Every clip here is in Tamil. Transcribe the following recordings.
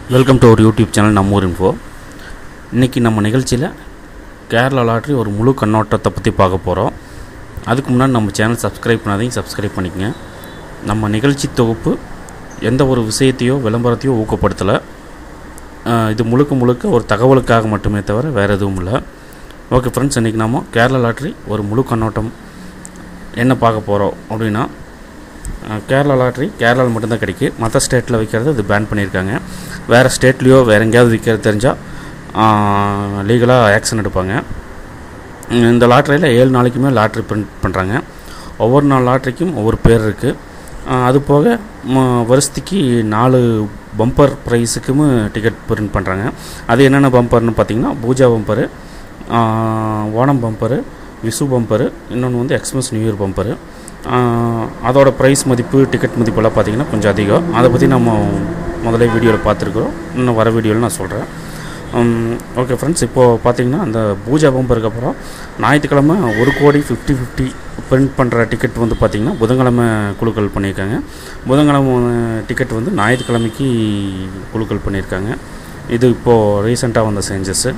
welcome to our YouTube channel நம்ம ஊர் இன்ஃபோ இன்றைக்கி நம்ம நிகழ்ச்சியில் கேரளா லாட்ரி ஒரு முழு கண்ணோட்டத்தை பற்றி பார்க்க போகிறோம் அதுக்கு முன்னாடி நம்ம சேனல் சப்ஸ்கிரைப் பண்ணாதீங்க சப்ஸ்கிரைப் பண்ணிக்கங்க நம்ம நிகழ்ச்சி தொகுப்பு எந்த ஒரு விஷயத்தையோ விளம்பரத்தையோ ஊக்கப்படுத்தலை ஆஹ் இது முழுக்க முழுக்க ஒரு தகவலுக்காக மட்டுமே தவிர வேறு எதுவும் இல்லை ஓகே ஃப்ரெண்ட்ஸ் இன்றைக்கி நாம கேரளா லாட்ரி ஒரு முழு கண்ணோட்டம் என்ன பார்க்க போகிறோம் அப்படின்னா அஹ் கேரளா லாட்ரி கேரளாவில் மட்டும்தான் கிடைக்கும் மற்ற ஸ்டேட்டில் விற்கிறது இது பேன் பண்ணியிருக்காங்க வேறு ஸ்டேட்லேயோ வேறு எங்கேயாவது விற்கிறது தெரிஞ்சால் லீகலாக ஆக்ஷன் எடுப்பாங்க உம் இந்த லாட்ரியில் ஏழு நாளைக்குமே லாட்ரி பிரிண்ட் பண்ணுறாங்க ஒவ்வொரு நாள் லாட்ரிக்கும் ஒவ்வொரு பேர் இருக்குது அது போக ம- வருஷத்துக்கு நாலு பம்பர் ப்ரைஸுக்கும் டிக்கெட் பிரிண்ட் பண்ணுறாங்க அது என்னென்ன பம்பர்னு பார்த்தீங்கன்னா Pooja bumper Onam bumper Vishu bumper இன்னொன்று வந்து எக்ஸ்பிரஸ் நியூ இயர் பம்பரு அதோட ப்ரைஸ் மதிப்பு டிக்கெட் மதிப்பெல்லாம் பார்த்தீங்கன்னா கொஞ்சம் அதிகம் அதை பற்றி நம்ம முதல்ல வீடியோவில் பார்த்துருக்குறோம் இன்னும் வர வீடியோவில் நான் சொல்கிறேன் ஓகே ஃப்ரெண்ட்ஸ் இப்போது பார்த்தீங்கன்னா அந்த பூஜா பம்பருக்கு அப்புறம் ஞாயிற்றுக்கிழமை ஒரு கோடி ஃபிஃப்டி ஃபிஃப்டி பிரிண்ட் பண்ணுற டிக்கெட் வந்து பார்த்திங்கன்னா புதன்கிழமை குழுக்கள் பண்ணியிருக்காங்க புதன்கிழமை டிக்கெட் வந்து ஞாயிற்றுக்கிழமைக்கு குழுக்கள் பண்ணியிருக்காங்க இது இப்போது ரீசெண்டாக வந்த சேஞ்சஸ்ஸு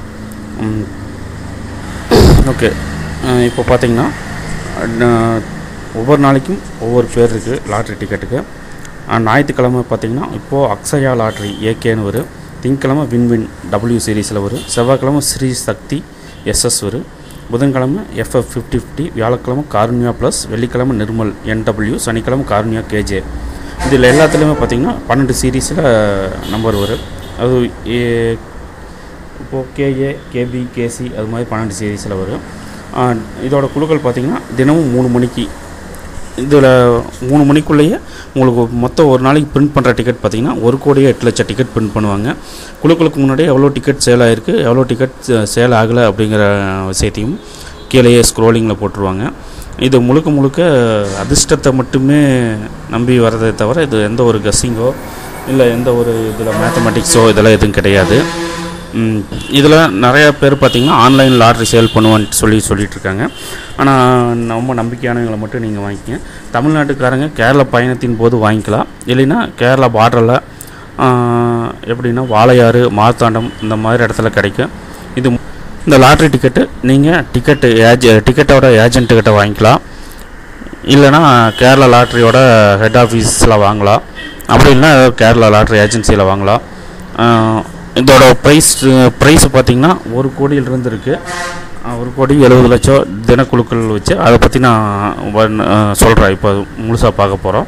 ஓகே இப்போ பார்த்தீங்கன்னா அஹ், ஒவ்வொரு நாளைக்கும் ஒவ்வொரு பேர் இருக்குது லாட்ரி டிக்கெட்டுக்கு அஹ், ஞாயிற்றுக்கிழமை பார்த்தீங்கன்னா இப்போது அக்ஷயா லாட்ரி ஏகேன்னு வரும் திங்கக்கிழமை வின்வின் டபிள்யூ சீரீஸில் வரும் செவ்வாய்க்கிழமை ஸ்ரீ சக்தி எஸ்எஸ் வரும் புதன்கிழமை எஃப்எஃப் ஃபிஃப்டி ஃபிஃப்டி வியாழக்கிழமை காருண்யா ப்ளஸ் வெள்ளிக்கிழமை நிர்மல் என்டபிள்யூ சனிக்கிழமை காருண்யா கேஜே இதில் எல்லாத்துலேயுமே பார்த்தீங்கன்னா பன்னெண்டு சீரீஸில் நம்பர் வரும் அது ஏ- இப்போது கேஏ கேபி கேசி அது மாதிரி பன்னெண்டு சீரீஸில் வரும் ஆ, இதோட குழுக்கள் பார்த்திங்கன்னா தினமும் மூணு மணிக்கு இதில் மூணு மணிக்குள்ளேயே உங்களுக்கு மொத்தம் ஒரு நாளைக்கு பிரிண்ட் பண்ணுற டிக்கெட் பார்த்தீங்கன்னா ஒரு கோடியே எட்டு லட்சம் டிக்கெட் பிரிண்ட் பண்ணுவாங்க குழுக்களுக்கு முன்னாடியே எவ்வளோ டிக்கெட் சேல் ஆகிருக்கு எவ்வளோ டிக்கெட் சேல் ஆகலை அப்படிங்கிற விஷயத்தையும் கீழேயே ஸ்க்ரோலிங்கில் போட்டுருவாங்க இது முழுக்க முழுக்க அதிர்ஷ்டத்தை மட்டுமே நம்பி வர்றதே தவிர இது எந்த ஒரு கஸ்ஸிங்கோ இல்லை எந்த ஒரு இதில் மேத்தமெட்டிக்ஸோ இதெல்லாம் எதுவும் கிடையாது இதில் நிறைய பேர் பார்த்திங்கன்னா ஆன்லைன் லாட்ரி சேல் பண்ணுவான்னு சொல்லி சொல்லிட்டு இருக்காங்க ஆனால் ரொம்ப நம்பிக்கையானவங்களை மட்டும் நீங்கள் வாங்கிக்கங்க தமிழ்நாட்டுக்காரங்க கேரளா பயணத்தின் போது வாங்கிக்கலாம் இல்லைன்னா கேரளா பார்டரில் எப்படின்னா வாளையாறு மார்த்தாண்டம் இந்த மாதிரி இடத்துல கிடைக்கும் இது இந்த லாட்ரி டிக்கெட்டு நீங்கள் டிக்கெட்டு ஏஜ் டிக்கெட்டோட ஏஜென்ட்டுக்கிட்ட வாங்கிக்கலாம் இல்லைன்னா கேரளா லாட்ரியோட ஹெட் ஆஃபீஸில் வாங்கலாம் அப்படி இல்லைன்னா கேரளா லாட்ரி ஏஜென்சியில் வாங்கலாம் ஆஹ் இதோட ப்ரைஸ் ப்ரைஸ் பார்த்திங்கன்னா ஒரு கோடியிலிருந்து இருக்குது ஒரு கோடி எழுபது லட்சம் தினக்குழுக்கள் வச்சு அதை பற்றி நான் சொல்கிறேன் இப்போ முழுசாக பார்க்க போகிறோம்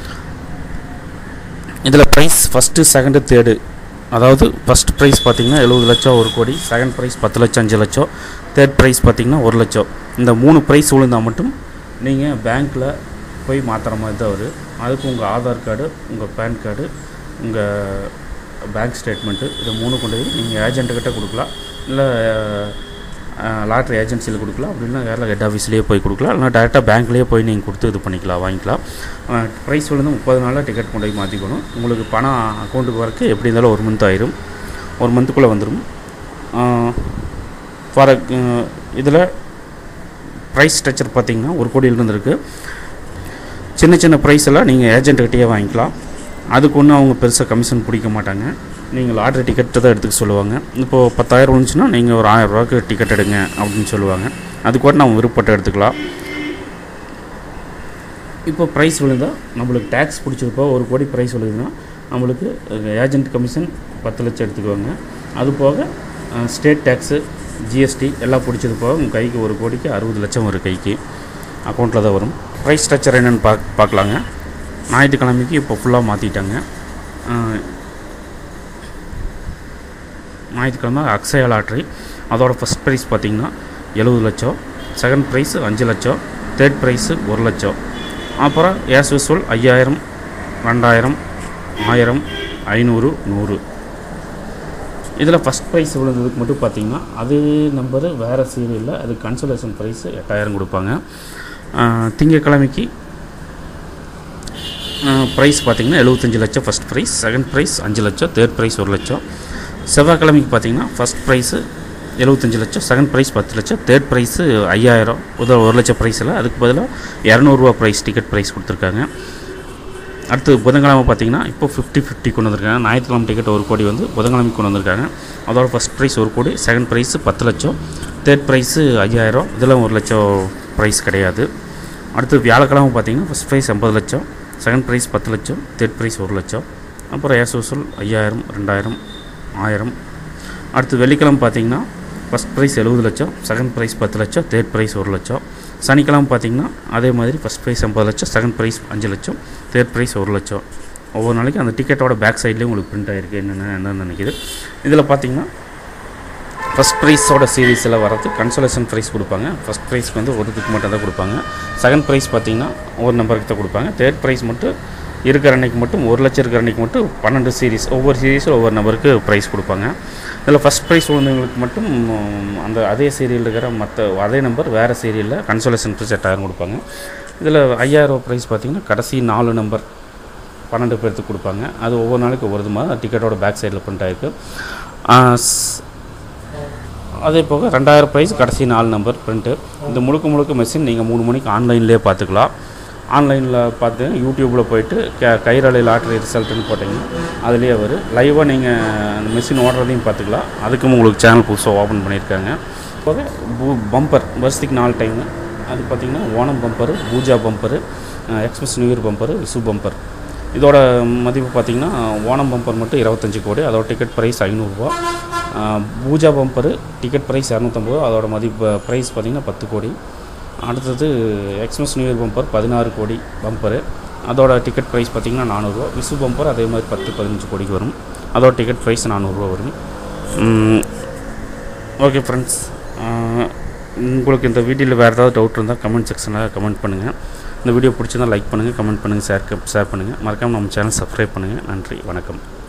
இதில் ப்ரைஸ் ஃபஸ்ட்டு செகண்டு தேர்டு அதாவது ஃபஸ்ட் ப்ரைஸ் பார்த்தீங்கன்னா எழுபது லட்சம் ஒரு கோடி செகண்ட் ப்ரைஸ் பத்து லட்சம் அஞ்சு லட்சம் தேர்ட் ப்ரைஸ் பார்த்தீங்கன்னா ஒரு லட்சம் இந்த மூணு ப்ரைஸ் விழுந்தால் மட்டும் நீங்கள் பேங்க்கில் போய் மாற்றுற மாதிரி தான் வரும் அதுக்கு உங்கள் ஆதார் கார்டு உங்கள் பேன் கார்டு உங்கள் பேங்க் ஸ்டேட்மெண்ட்டு இது மூணு கொண்டு போய் நீங்கள் ஏஜென்ட்டுக்கிட்ட கொடுக்கலாம் இல்லை லாட்ரி ஏஜென்சியில் கொடுக்கலாம் அப்படி இல்லைனா கேரளா ஹெட் ஆஃபீஸ்லேயே போய் கொடுக்கலாம் இல்லைனா டேரெக்டாக பேங்க்லேயே போய் நீங்கள் கொடுத்து இது பண்ணிக்கலாம் வாங்கிக்கலாம் ப்ரைஸ் வந்து முப்பது நாளில் டிக்கெட் கொண்டு போய் மாற்றிக்கணும் உங்களுக்கு பணம் அக்கௌண்ட்டுக்கு வரக்கு எப்படி இருந்தாலும் ஒரு மந்த் ஆயிரும் ஒரு மந்த்துக்குள்ளே வந்துடும் ஃபார் இதில் ப்ரைஸ் ஸ்ட்ரக்சர் பார்த்தீங்கன்னா ஒரு கோடியிலிருந்து இருக்குது சின்ன சின்ன ப்ரைஸ் எல்லாம் நீங்கள் ஏஜென்ட்டுக்கிட்டேயே வாங்கிக்கலாம் அதுக்கு ஒன்றும் அவங்க பெருசாக கமிஷன் பிடிக்க மாட்டாங்க நீங்கள் லாட்ரி டிக்கெட்டு தான் எடுத்துக்க சொல்லுவாங்க இப்போது பத்தாயிரம் இருந்துச்சுன்னா நீங்கள் ஒரு ஆயிரம் ரூபாய்க்கு டிக்கெட் எடுங்க அப்படின்னு சொல்லுவாங்க அது கூட நம்ம விருப்பப்பட்டு எடுத்துக்கலாம் இப்போ ப்ரைஸ் விழுந்தா நம்மளுக்கு டேக்ஸ் பிடிச்சிருப்போ ஒரு கோடி ப்ரைஸ் விழுதுன்னா நம்மளுக்கு ஏஜென்ட் கமிஷன் பத்து லட்சம் எடுத்துக்குவாங்க அது போக ஸ்டேட் டேக்ஸு ஜிஎஸ்டி எல்லாம் பிடிச்சது போக உங்கள் கைக்கு ஒரு கோடிக்கு அறுபது லட்சம் வரும் கைக்கு அக்கௌண்ட்டில் தான் வரும் ப்ரைஸ் ஸ்ட்ரக்சர் என்னென்னு பாக் பார்க்கலாங்க ஞாயிற்றுக்கிழமைக்கு இப்போ ஃபுல்லாக மாற்றிட்டாங்க ஞாயிற்றுக்கிழமை அக்ஷயா லாட்ரி அதோட ஃபஸ்ட் ப்ரைஸ் பார்த்தீங்கன்னா எழுபது லட்சம் செகண்ட் ப்ரைஸ் அஞ்சு லட்சம் தேர்ட் ப்ரைஸு ஒரு லட்சம் அப்புறம் ஏஸ் யூஸ்வல் ஐயாயிரம் ரெண்டாயிரம் ஆயிரம் ஐநூறு நூறு இதில் ஃபஸ்ட் ப்ரைஸ் விழுந்ததுக்கு மட்டும் பார்த்தீங்கன்னா அதே நம்பரு வேறு சீரியலில் அது கன்சலேஷன் ப்ரைஸ் எட்டாயிரம் கொடுப்பாங்க ஆஹ் திங்கட்கிழமைக்கு ப்ரைஸ் பார்த்தீங்கன்னா எழுபத்தஞ்சு லட்சம் ஃபஸ்ட் ப்ரைஸ் செகண்ட் ப்ரைஸ் அஞ்சு லட்சம் தேர்ட் ப்ரைஸ் ஒரு லட்சம் செவ்வாய்க்கிழமைக்கு பார்த்தீங்கன்னா ஃபஸ்ட் ப்ரைஸு எழுபத்தஞ்சு லட்சம் செகண்ட் ப்ரைஸ் பத்து லட்சம் தேர்ட் ப்ரைஸு ஐயாயிரம் உத ஒரு லட்சம் ப்ரைஸில் அதுக்கு பதிலாக இரநூறுவா ப்ரைஸ் டிக்கெட் ப்ரைஸ் கொடுத்துருக்காங்க அடுத்து புதன்கிழமை பார்த்தீங்கன்னா இப்போ ஃபிஃப்டி ஃபிஃப்டி கொண்டு வந்திருக்காங்க ஞாயிற்றுக்கிழமை டிக்கெட் ஒரு கோடி வந்து புதன்கிழமைக்கு கொண்டு வந்திருக்காங்க அதோட ஃபஸ்ட் ப்ரைஸ் ஒரு கோடி செகண்ட் ப்ரைஸு பத்து லட்சம் தேர்ட் ப்ரைஸு ஐயாயிரம் இதில் ஒரு லட்சம் ப்ரைஸ் கிடையாது அடுத்து வியாழக்கிழமை பார்த்தீங்கன்னா ஃபஸ்ட் ப்ரைஸ் ஐம்பது லட்சம் செகண்ட் ப்ரைஸ் பத்து லட்சம் தேர்ட் ப்ரைஸ் ஒரு லட்சம் அப்புறம் ஏஸ் வசூல் ஐயாயிரம் ரெண்டாயிரம் ஆயிரம் அடுத்து வெள்ளிக்கிழமை பார்த்தீங்கன்னா ஃபஸ்ட் ப்ரைஸ் எழுபது லட்சம் செகண்ட் ப்ரைஸ் பத்து லட்சம் தேர்ட் ப்ரைஸ் ஒரு லட்சம் சனிக்கிழமை பார்த்தீங்கன்னா அதே மாதிரி ஃபஸ்ட் ப்ரைஸ் ஐம்பது லட்சம் செகண்ட் ப்ரைஸ் அஞ்சு லட்சம் தேர்ட் ப்ரைஸ் ஒரு லட்சம் ஒவ்வொரு நாளைக்கு அந்த டிக்கெட்டோட பேக் சைட்லேயும் உங்களுக்கு பிரிண்ட் ஆகிருக்கு என்னென்ன என்னென்னு நினைக்கிது இதில் பார்த்தீங்கன்னா ஃபஸ்ட் ப்ரைஸோட சீரீஸில் வரது கன்சோலேஷன் ப்ரைஸ் கொடுப்பாங்க ஃபஸ்ட் ப்ரைஸ்க்கு வந்து ஒரு இதுக்கு மட்டும் தான் கொடுப்பாங்க செகண்ட் ப்ரைஸ் பார்த்தீங்கன்னா ஒரு நம்பருக்கு தான் கொடுப்பாங்க தேர்ட் ப்ரைஸ் மட்டும் இருக்கிற அன்னைக்கு மட்டும் ஒரு லட்சம் இருக்கிற அன்னைக்கு மட்டும் பன்னெண்டு சீரீஸ் ஒவ்வொரு சீரீஸில் ஒவ்வொரு நம்பருக்கு ப்ரைஸ் கொடுப்பாங்க இதில் ஃபஸ்ட் ப்ரைஸ் விழுந்தவங்களுக்கு மட்டும் ம், அந்த அதே சீரியல் இருக்கிற மற்ற அதே நம்பர் வேறு சீரியலில் கன்சோலேஷன் ப்ரைஸ் எட்டாயிரம் கொடுப்பாங்க இதில் ஐயாயிரம் ப்ரைஸ் பார்த்தீங்கன்னா கடைசி நாலு நம்பர் பன்னெண்டு பேர்த்துக்கு கொடுப்பாங்க அது ஒவ்வொரு நாளைக்கு ஒவ்வொரு மாதிரி டிக்கெட்டோட பேக் சைடில் பிரிண்ட் ஆகிருக்கு அதே போக ரெண்டாயிரம் ப்ரைஸ் கடைசி நாலு நம்பர் பிரிண்ட்டு இந்த முழுக்க முழுக்க மெஷின் நீங்கள் மூணு மணிக்கு ஆன்லைன்லேயே பார்த்துக்கலாம் ஆன்லைனில் பார்த்து யூடியூப்பில் போயிட்டு கே கைரளை லாட்ரி ரிசல்ட்டுன்னு போட்டிங்கன்னா அதுலேயே வரும் லைவாக நீங்கள் அந்த மிஷின் ஓடுறதையும் பார்த்துக்கலாம் அதுக்கும் உங்களுக்கு சேனல் புதுசாக ஓப்பன் பண்ணியிருக்காங்க போக பூ பம்பர் வருஷத்துக்கு நாலு டைமு அது பார்த்திங்கன்னா Onam bumper Pooja bumper express new year bumper Vishu bumper இதோட மதிப்பு பார்த்திங்கன்னா ஓணம் பம்பர் மட்டும் இருபத்தஞ்சி கோடி அதோட டிக்கெட் ப்ரைஸ் ஐநூறுரூவா பூஜா பம்பரு டிக்கெட் ப்ரைஸ் இரநூத்தம்பது அதோட மதிப்பு ப்ரைஸ் பார்த்திங்கன்னா பத்து கோடி அடுத்தது எக்ஸ்பிரஸ் நியூ இயர் பம்பர் பதினாறு கோடி பம்பரு அதோட டிக்கெட் ப்ரைஸ் பார்த்திங்கன்னா நானூறுரூவா விசு பம்பர் அதே மாதிரி பத்து பதினஞ்சு கோடிக்கு வரும் அதோட டிக்கெட் ப்ரைஸ் நானூறுரூவா வரும் ஓகே ஃப்ரெண்ட்ஸ் உங்களுக்கு இந்த வீடியோவில் வேறு ஏதாவது டவுட் இருந்தால் கமெண்ட் செக்ஷனில் கமெண்ட் பண்ணுங்கள் இந்த வீடியோ பிடிச்சிருந்தா லைக் பண்ணுங்கள் கமெண்ட் பண்ணுங்கள் ஷேர் ஷேர் பண்ணுங்கள் மறக்காமல் நம்ம சேனல் சப்ஸ்கிரைப் பண்ணுங்கள் நன்றி வணக்கம்